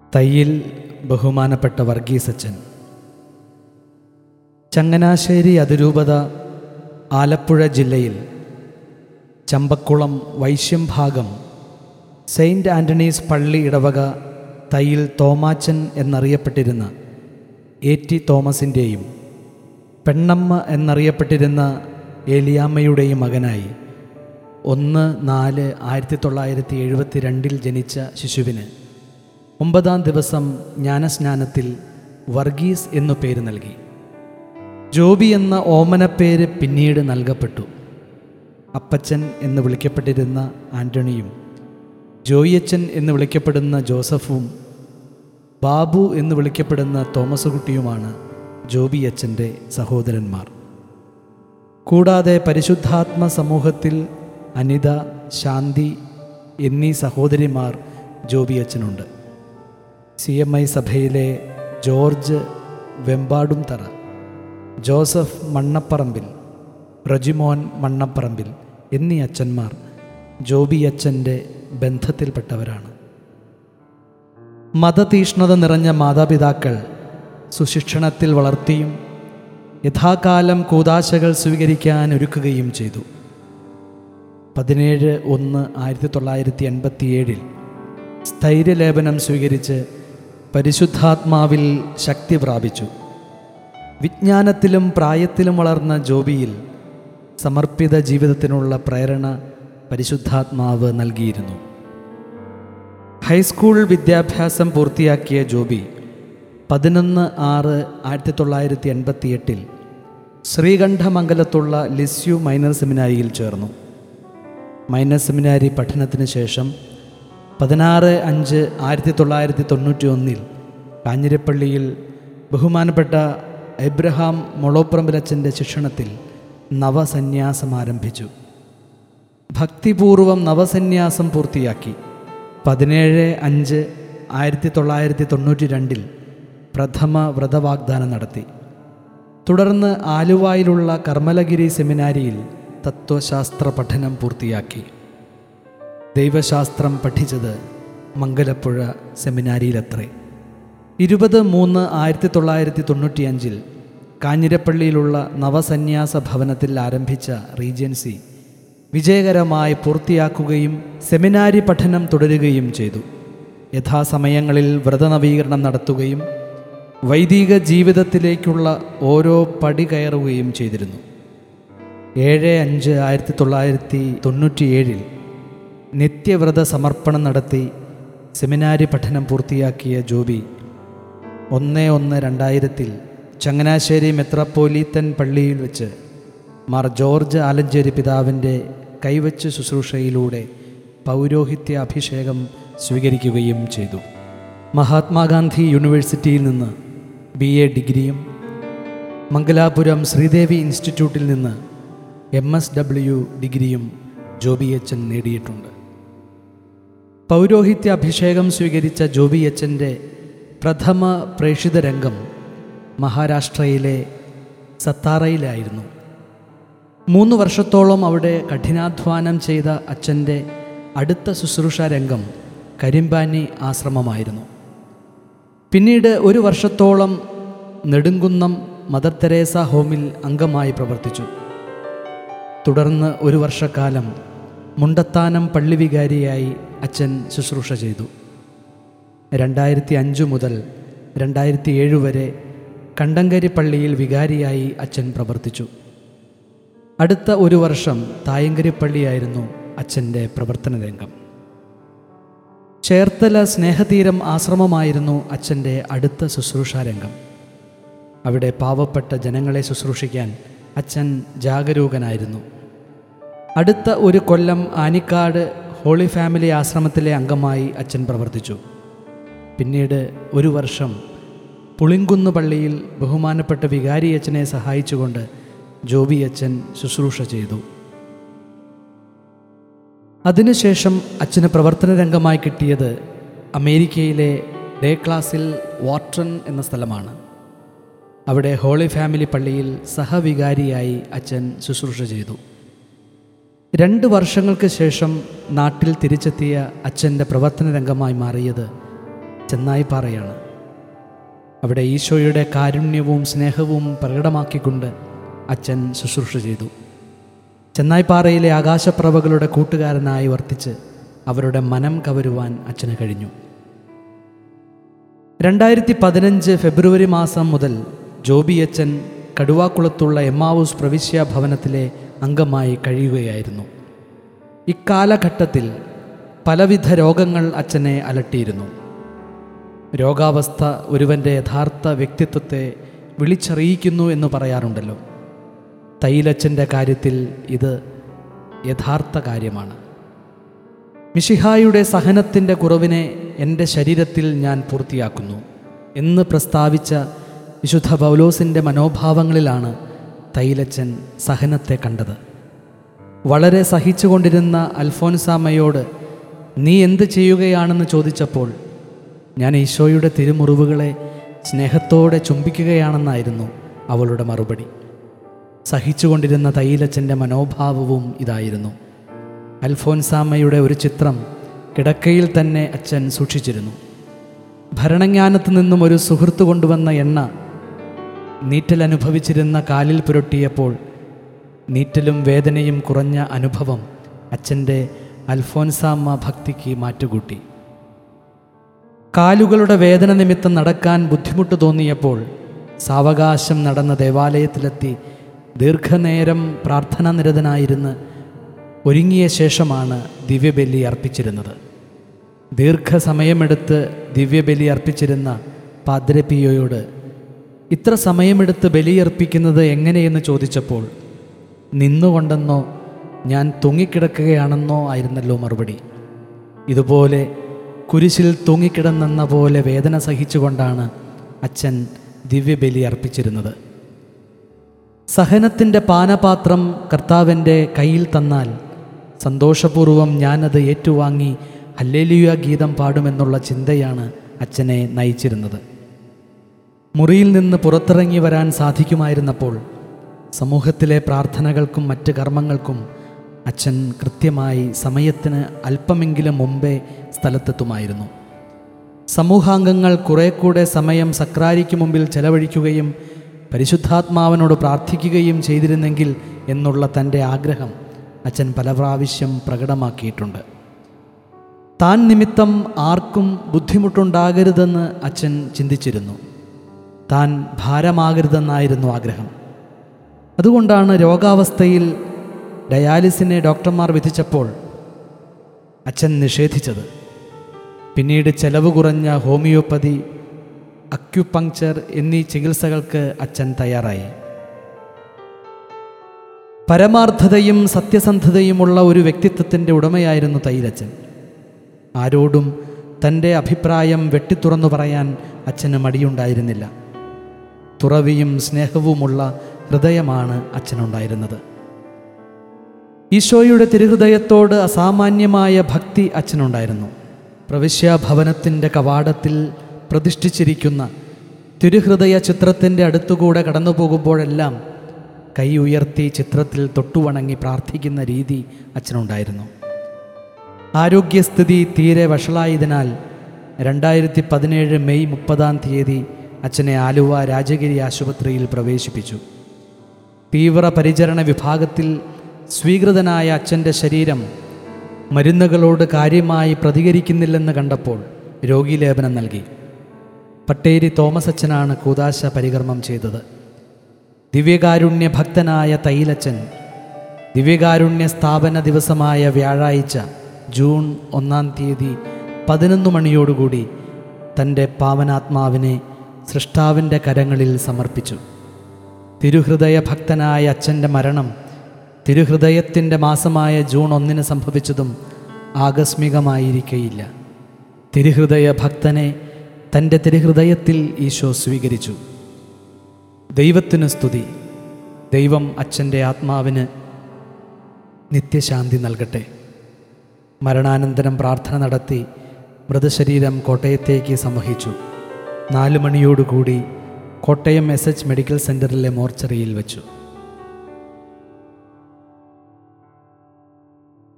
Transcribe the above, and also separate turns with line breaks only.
തയ്യിൽ ബഹുമാനപ്പെട്ട വർഗീസച്ചൻ ചങ്ങനാശ്ശേരി അതിരൂപത ആലപ്പുഴ ജില്ലയിൽ ചമ്പക്കുളം വൈശ്യം ഭാഗം സെയിൻറ്റ് ആൻ്റണീസ് പള്ളി ഇടവക തയ്യിൽ തോമാച്ചൻ എന്നറിയപ്പെട്ടിരുന്ന എ ടി തോമസിൻ്റെയും പെണ്ണമ്മ എന്നറിയപ്പെട്ടിരുന്ന ഏലിയാമ്മയുടെയും മകനായി ഒന്ന് നാല് ആയിരത്തി തൊള്ളായിരത്തി എഴുപത്തി രണ്ടിൽ ജനിച്ച ശിശുവിന് ഒമ്പതാം ദിവസം ജ്ഞാനസ്നാനത്തിൽ വർഗീസ് എന്നു പേര് നൽകി ജോബി എന്ന ഓമനപ്പേര് പിന്നീട് നൽകപ്പെട്ടു അപ്പച്ചൻ എന്ന് വിളിക്കപ്പെട്ടിരുന്ന ആൻ്റണിയും ജോയിയച്ചൻ എന്ന് വിളിക്കപ്പെടുന്ന ജോസഫും ബാബു എന്ന് വിളിക്കപ്പെടുന്ന തോമസ് കുട്ടിയുമാണ് ജോബിയച്ചൻ്റെ സഹോദരന്മാർ കൂടാതെ പരിശുദ്ധാത്മ സമൂഹത്തിൽ അനിത ശാന്തി എന്നീ സഹോദരിമാർ ജോബിയച്ചനുണ്ട് സി എം ഐ സഭയിലെ ജോർജ് വെമ്പാടും തറ ജോസഫ് മണ്ണപ്പറമ്പിൽ റജിമോൻ മണ്ണപ്പറമ്പിൽ എന്നീ അച്ഛന്മാർ ജോബിയച്ചൻ്റെ ബന്ധത്തിൽപ്പെട്ടവരാണ് മതതീഷ്ണത നിറഞ്ഞ മാതാപിതാക്കൾ സുശിക്ഷണത്തിൽ വളർത്തിയും യഥാകാലം കൂതാശകൾ സ്വീകരിക്കാൻ ഒരുക്കുകയും ചെയ്തു പതിനേഴ് ഒന്ന് ആയിരത്തി തൊള്ളായിരത്തി എൺപത്തിയേഴിൽ സ്ഥൈര്യലേപനം സ്വീകരിച്ച് പരിശുദ്ധാത്മാവിൽ ശക്തി പ്രാപിച്ചു വിജ്ഞാനത്തിലും പ്രായത്തിലും വളർന്ന ജോബിയിൽ സമർപ്പിത ജീവിതത്തിനുള്ള പ്രേരണ പരിശുദ്ധാത്മാവ് നൽകിയിരുന്നു ഹൈസ്കൂൾ വിദ്യാഭ്യാസം പൂർത്തിയാക്കിയ ജോബി പതിനൊന്ന് ആറ് ആയിരത്തി തൊള്ളായിരത്തി എൺപത്തി എട്ടിൽ ശ്രീകണ്ഠമംഗലത്തുള്ള ലിസ്യു മൈനർ സെമിനാരിയിൽ ചേർന്നു മൈനർ സെമിനാരി പഠനത്തിന് ശേഷം പതിനാറ് അഞ്ച് ആയിരത്തി തൊള്ളായിരത്തി തൊണ്ണൂറ്റി ഒന്നിൽ കാഞ്ഞിരപ്പള്ളിയിൽ ബഹുമാനപ്പെട്ട എബ്രഹാം മൊളോപ്പറമ്പിലച്ചൻ്റെ ശിക്ഷണത്തിൽ നവസന്യാസം ആരംഭിച്ചു ഭക്തിപൂർവം നവസന്യാസം പൂർത്തിയാക്കി പതിനേഴ് അഞ്ച് ആയിരത്തി തൊള്ളായിരത്തി തൊണ്ണൂറ്റി രണ്ടിൽ പ്രഥമ വ്രതവാഗ്ദാനം നടത്തി തുടർന്ന് ആലുവായിലുള്ള കർമ്മലഗിരി സെമിനാരിയിൽ തത്വശാസ്ത്ര പഠനം പൂർത്തിയാക്കി ദൈവശാസ്ത്രം പഠിച്ചത് മംഗലപ്പുഴ സെമിനാരിയിലത്രേ ഇരുപത് മൂന്ന് ആയിരത്തി തൊള്ളായിരത്തി തൊണ്ണൂറ്റിയഞ്ചിൽ കാഞ്ഞിരപ്പള്ളിയിലുള്ള നവസന്യാസ ഭവനത്തിൽ ആരംഭിച്ച റീജൻസി വിജയകരമായി പൂർത്തിയാക്കുകയും സെമിനാരി പഠനം തുടരുകയും ചെയ്തു യഥാസമയങ്ങളിൽ വ്രതനവീകരണം നടത്തുകയും വൈദിക ജീവിതത്തിലേക്കുള്ള ഓരോ പടി കയറുകയും ചെയ്തിരുന്നു ഏഴ് അഞ്ച് ആയിരത്തി തൊള്ളായിരത്തി തൊണ്ണൂറ്റിയേഴിൽ നിത്യവ്രത സമർപ്പണം നടത്തി സെമിനാരി പഠനം പൂർത്തിയാക്കിയ ജോബി ഒന്ന് ഒന്ന് രണ്ടായിരത്തിൽ ചങ്ങനാശ്ശേരി മെത്രാപ്പോലീത്തൻ പള്ളിയിൽ വെച്ച് മാർ ജോർജ് ആലഞ്ചേരി പിതാവിൻ്റെ കൈവച്ച് ശുശ്രൂഷയിലൂടെ പൗരോഹിത്യ അഭിഷേകം സ്വീകരിക്കുകയും ചെയ്തു മഹാത്മാഗാന്ധി യൂണിവേഴ്സിറ്റിയിൽ നിന്ന് ബി എ ഡിഗ്രിയും മംഗലാപുരം ശ്രീദേവി ഇൻസ്റ്റിറ്റ്യൂട്ടിൽ നിന്ന് എം എസ് ഡബ്ല്യു ഡിഗ്രിയും ജോബി അച്ഛൻ നേടിയിട്ടുണ്ട് പൗരോഹിത്യ അഭിഷേകം സ്വീകരിച്ച ജോബി അച്ഛൻ്റെ പ്രഥമ പ്രേക്ഷിത രംഗം മഹാരാഷ്ട്രയിലെ സത്താറയിലായിരുന്നു മൂന്ന് വർഷത്തോളം അവിടെ കഠിനാധ്വാനം ചെയ്ത അച്ഛൻ്റെ അടുത്ത ശുശ്രൂഷ രംഗം കരിമ്പാനി ആശ്രമമായിരുന്നു പിന്നീട് ഒരു വർഷത്തോളം നെടുങ്കുന്നം മദർ തെരേസ ഹോമിൽ അംഗമായി പ്രവർത്തിച്ചു തുടർന്ന് ഒരു വർഷക്കാലം മുണ്ടത്താനം പള്ളി വികാരിയായി അച്ഛൻ ശുശ്രൂഷ ചെയ്തു രണ്ടായിരത്തി അഞ്ച് മുതൽ രണ്ടായിരത്തി ഏഴ് വരെ കണ്ടങ്കരി പള്ളിയിൽ വികാരിയായി അച്ഛൻ പ്രവർത്തിച്ചു അടുത്ത ഒരു വർഷം തായങ്കരി പള്ളിയായിരുന്നു അച്ഛൻ്റെ പ്രവർത്തന രംഗം ചേർത്തല സ്നേഹതീരം ആശ്രമമായിരുന്നു അച്ഛൻ്റെ അടുത്ത ശുശ്രൂഷാ രംഗം അവിടെ പാവപ്പെട്ട ജനങ്ങളെ ശുശ്രൂഷിക്കാൻ അച്ഛൻ ജാഗരൂകനായിരുന്നു അടുത്ത ഒരു കൊല്ലം ആനിക്കാട് ഹോളി ഫാമിലി ആശ്രമത്തിലെ അംഗമായി അച്ഛൻ പ്രവർത്തിച്ചു പിന്നീട് ഒരു വർഷം പുളിങ്കുന്ന് പള്ളിയിൽ ബഹുമാനപ്പെട്ട വികാരി അച്ഛനെ സഹായിച്ചുകൊണ്ട് ജോബി അച്ഛൻ ശുശ്രൂഷ ചെയ്തു അതിനുശേഷം അച്ഛന് പ്രവർത്തന രംഗമായി കിട്ടിയത് അമേരിക്കയിലെ ഡേ ക്ലാസിൽ വാട്ടൺ എന്ന സ്ഥലമാണ് അവിടെ ഹോളി ഫാമിലി പള്ളിയിൽ സഹവികാരിയായി അച്ഛൻ ശുശ്രൂഷ ചെയ്തു രണ്ട് വർഷങ്ങൾക്ക് ശേഷം നാട്ടിൽ തിരിച്ചെത്തിയ അച്ഛൻ്റെ പ്രവർത്തന രംഗമായി മാറിയത് ചെന്നായിപ്പാറയാണ് അവിടെ ഈശോയുടെ കാരുണ്യവും സ്നേഹവും പ്രകടമാക്കിക്കൊണ്ട് അച്ഛൻ ശുശ്രൂഷ ചെയ്തു ചെന്നായിപ്പാറയിലെ ആകാശപ്രഭകളുടെ കൂട്ടുകാരനായി വർത്തിച്ച് അവരുടെ മനം കവരുവാൻ അച്ഛന് കഴിഞ്ഞു രണ്ടായിരത്തി പതിനഞ്ച് ഫെബ്രുവരി മാസം മുതൽ ജോബി അച്ഛൻ കടുവാക്കുളത്തുള്ള എമ്മാവൂസ് പ്രവിശ്യ ഭവനത്തിലെ അംഗമായി കഴിയുകയായിരുന്നു ഇക്കാലഘട്ടത്തിൽ പലവിധ രോഗങ്ങൾ അച്ഛനെ അലട്ടിയിരുന്നു രോഗാവസ്ഥ ഒരുവൻ്റെ യഥാർത്ഥ വ്യക്തിത്വത്തെ വിളിച്ചറിയിക്കുന്നു എന്ന് പറയാറുണ്ടല്ലോ തൈലച്ചൻ്റെ കാര്യത്തിൽ ഇത് യഥാർത്ഥ കാര്യമാണ് മിഷിഹായുടെ സഹനത്തിൻ്റെ കുറവിനെ എൻ്റെ ശരീരത്തിൽ ഞാൻ പൂർത്തിയാക്കുന്നു എന്ന് പ്രസ്താവിച്ച വിശുദ്ധ പൗലോസിൻ്റെ മനോഭാവങ്ങളിലാണ് തൈലച്ചൻ സഹനത്തെ കണ്ടത് വളരെ സഹിച്ചുകൊണ്ടിരുന്ന അൽഫോൻസാമ്മയോട് നീ എന്ത് ചെയ്യുകയാണെന്ന് ചോദിച്ചപ്പോൾ ഞാൻ ഈശോയുടെ തിരുമുറിവുകളെ സ്നേഹത്തോടെ ചുംബിക്കുകയാണെന്നായിരുന്നു അവളുടെ മറുപടി സഹിച്ചുകൊണ്ടിരുന്ന തൈലച്ചൻ്റെ മനോഭാവവും ഇതായിരുന്നു അൽഫോൻസാമ്മയുടെ ഒരു ചിത്രം കിടക്കയിൽ തന്നെ അച്ഛൻ സൂക്ഷിച്ചിരുന്നു ഭരണജ്ഞാനത്ത് നിന്നും ഒരു സുഹൃത്ത് കൊണ്ടുവന്ന എണ്ണ നീറ്റൽ അനുഭവിച്ചിരുന്ന കാലിൽ പുരട്ടിയപ്പോൾ നീറ്റലും വേദനയും കുറഞ്ഞ അനുഭവം അച്ഛൻ്റെ അൽഫോൻസാമ്മ ഭക്തിക്ക് മാറ്റുകൂട്ടി കാലുകളുടെ വേദന നിമിത്തം നടക്കാൻ ബുദ്ധിമുട്ട് തോന്നിയപ്പോൾ സാവകാശം നടന്ന ദേവാലയത്തിലെത്തി ദീർഘനേരം പ്രാർത്ഥനാ നിരതനായിരുന്ന് ഒരുങ്ങിയ ശേഷമാണ് ദിവ്യബലി അർപ്പിച്ചിരുന്നത് ദീർഘസമയമെടുത്ത് ദിവ്യബലി അർപ്പിച്ചിരുന്ന പാദ്രപിയോയോട് ഇത്ര സമയമെടുത്ത് ബലിയർപ്പിക്കുന്നത് എങ്ങനെയെന്ന് ചോദിച്ചപ്പോൾ നിന്നുകൊണ്ടെന്നോ ഞാൻ തൂങ്ങിക്കിടക്കുകയാണെന്നോ ആയിരുന്നല്ലോ മറുപടി ഇതുപോലെ കുരിശിൽ തൂങ്ങിക്കിടന്നെന്ന പോലെ വേദന സഹിച്ചുകൊണ്ടാണ് അച്ഛൻ ദിവ്യബലി അർപ്പിച്ചിരുന്നത് സഹനത്തിൻ്റെ പാനപാത്രം കർത്താവിൻ്റെ കയ്യിൽ തന്നാൽ സന്തോഷപൂർവം ഞാനത് ഏറ്റുവാങ്ങി ഹല്ലേലിയ ഗീതം പാടുമെന്നുള്ള ചിന്തയാണ് അച്ഛനെ നയിച്ചിരുന്നത് മുറിയിൽ നിന്ന് പുറത്തിറങ്ങി വരാൻ സാധിക്കുമായിരുന്നപ്പോൾ സമൂഹത്തിലെ പ്രാർത്ഥനകൾക്കും മറ്റ് കർമ്മങ്ങൾക്കും അച്ഛൻ കൃത്യമായി സമയത്തിന് അല്പമെങ്കിലും മുമ്പേ സ്ഥലത്തെത്തുമായിരുന്നു സമൂഹാംഗങ്ങൾ കുറെ കൂടെ സമയം സക്രാരിക്ക് മുമ്പിൽ ചെലവഴിക്കുകയും പരിശുദ്ധാത്മാവിനോട് പ്രാർത്ഥിക്കുകയും ചെയ്തിരുന്നെങ്കിൽ എന്നുള്ള തൻ്റെ ആഗ്രഹം അച്ഛൻ പല പ്രാവശ്യം പ്രകടമാക്കിയിട്ടുണ്ട് താൻ നിമിത്തം ആർക്കും ബുദ്ധിമുട്ടുണ്ടാകരുതെന്ന് അച്ഛൻ ചിന്തിച്ചിരുന്നു താൻ ഭാരമാകരുതെന്നായിരുന്നു ആഗ്രഹം അതുകൊണ്ടാണ് രോഗാവസ്ഥയിൽ ഡയാലിസിനെ ഡോക്ടർമാർ വിധിച്ചപ്പോൾ അച്ഛൻ നിഷേധിച്ചത് പിന്നീട് ചെലവ് കുറഞ്ഞ ഹോമിയോപ്പതി അക്യുപങ്ക്ചർ എന്നീ ചികിത്സകൾക്ക് അച്ഛൻ തയ്യാറായി പരമാർത്ഥതയും സത്യസന്ധതയുമുള്ള ഒരു വ്യക്തിത്വത്തിൻ്റെ ഉടമയായിരുന്നു തൈലച്ചൻ ആരോടും തൻ്റെ അഭിപ്രായം വെട്ടിത്തുറന്നു പറയാൻ അച്ഛന് മടിയുണ്ടായിരുന്നില്ല തുറവിയും സ്നേഹവുമുള്ള ഹൃദയമാണ് അച്ഛനുണ്ടായിരുന്നത് ഈശോയുടെ തിരുഹൃദയത്തോട് അസാമാന്യമായ ഭക്തി അച്ഛനുണ്ടായിരുന്നു പ്രവിശ്യാഭവനത്തിൻ്റെ കവാടത്തിൽ പ്രതിഷ്ഠിച്ചിരിക്കുന്ന തിരുഹൃദയ ചിത്രത്തിൻ്റെ അടുത്തുകൂടെ കടന്നു പോകുമ്പോഴെല്ലാം കൈ ഉയർത്തി ചിത്രത്തിൽ തൊട്ടുവണങ്ങി പ്രാർത്ഥിക്കുന്ന രീതി അച്ഛനുണ്ടായിരുന്നു ആരോഗ്യസ്ഥിതി തീരെ വഷളായതിനാൽ രണ്ടായിരത്തി പതിനേഴ് മെയ് മുപ്പതാം തീയതി അച്ഛനെ ആലുവ രാജഗിരി ആശുപത്രിയിൽ പ്രവേശിപ്പിച്ചു തീവ്ര പരിചരണ വിഭാഗത്തിൽ സ്വീകൃതനായ അച്ഛൻ്റെ ശരീരം മരുന്നുകളോട് കാര്യമായി പ്രതികരിക്കുന്നില്ലെന്ന് കണ്ടപ്പോൾ രോഗീലേപനം നൽകി പട്ടേരി തോമസ് അച്ഛനാണ് കൂതാശ പരികർമ്മം ചെയ്തത് ദിവ്യകാരുണ്യ ഭക്തനായ തൈലച്ചൻ ദിവ്യകാരുണ്യ സ്ഥാപന ദിവസമായ വ്യാഴാഴ്ച ജൂൺ ഒന്നാം തീയതി പതിനൊന്ന് മണിയോടുകൂടി തൻ്റെ പാവനാത്മാവിനെ സൃഷ്ടാവിൻ്റെ കരങ്ങളിൽ സമർപ്പിച്ചു തിരുഹൃദയ ഭക്തനായ അച്ഛൻ്റെ മരണം തിരുഹൃദയത്തിൻ്റെ മാസമായ ജൂൺ ഒന്നിന് സംഭവിച്ചതും ആകസ്മികമായിരിക്കയില്ല തിരുഹൃദയ ഭക്തനെ തൻ്റെ തിരുഹൃദയത്തിൽ ഈശോ സ്വീകരിച്ചു ദൈവത്തിന് സ്തുതി ദൈവം അച്ഛൻ്റെ ആത്മാവിന് നിത്യശാന്തി നൽകട്ടെ മരണാനന്തരം പ്രാർത്ഥന നടത്തി മൃതശരീരം കോട്ടയത്തേക്ക് സംവഹിച്ചു നാല് മണിയോടുകൂടി കോട്ടയം എസ് എച്ച് മെഡിക്കൽ സെൻ്ററിലെ മോർച്ചറിയിൽ വെച്ചു